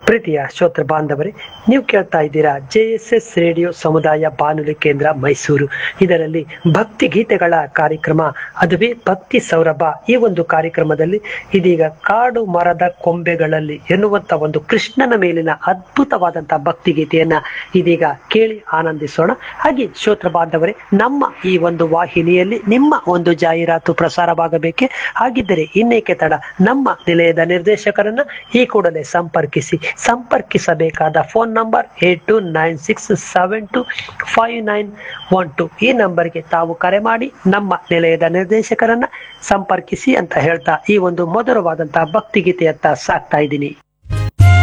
ಪ್ರೀತಿಯ ಶ್ರೋತೃ ಬಾಂಧವರೇ ನೀವು ಕೇಳ್ತಾ ಇದ್ದೀರಾ ಜೆ ಎಸ್ ಎಸ್ ರೇಡಿಯೋ ಸಮುದಾಯ ಬಾನುಲಿ ಕೇಂದ್ರ ಮೈಸೂರು ಇದರಲ್ಲಿ ಭಕ್ತಿ ಗೀತೆಗಳ ಕಾರ್ಯಕ್ರಮ ಅದುವೇ ಭಕ್ತಿ ಸೌರಭ ಈ ಒಂದು ಕಾರ್ಯಕ್ರಮದಲ್ಲಿ ಇದೀಗ ಕಾಡು ಮರದ ಕೊಂಬೆಗಳಲ್ಲಿ ಎನ್ನುವಂತ ಒಂದು ಕೃಷ್ಣನ ಮೇಲಿನ ಅದ್ಭುತವಾದಂತಹ ಭಕ್ತಿ ಗೀತೆಯನ್ನ ಇದೀಗ ಕೇಳಿ ಆನಂದಿಸೋಣ ಹಾಗೆ ಶ್ರೋತೃ ಬಾಂಧವರೇ ನಮ್ಮ ಈ ಒಂದು ವಾಹಿನಿಯಲ್ಲಿ ನಿಮ್ಮ ಒಂದು ಜಾಹೀರಾತು ಪ್ರಸಾರವಾಗಬೇಕೆ ಹಾಗಿದ್ದರೆ ಇನ್ನೇಕೆ ತಡ ನಮ್ಮ ನಿಲಯದ ನಿರ್ದೇಶಕರನ್ನ ಈ ಕೂಡಲೇ ಸಂಪರ್ಕಿಸಿ ಸಂಪರ್ಕಿಸಬೇಕಾದ phone number eight two nine six seven two five nine one two ಈ ನಂಬರ್ಗೆ ತಾವು ಕರೆ ಮಾಡಿ ನಮ್ಮ ನಿಲಯದ ನಿರ್ದೇಶಕರನ್ನ ಸಂಪರ್ಕಿಸಿ ಅಂತ ಹೇಳ್ತಾ ಈ ಒಂದು ಮಧುರವಾದಂತಹ ಭಕ್ತಿಗೀತೆಯತ್ತ ಸಾಕ್ತಾ ಇದ್ದೀನಿ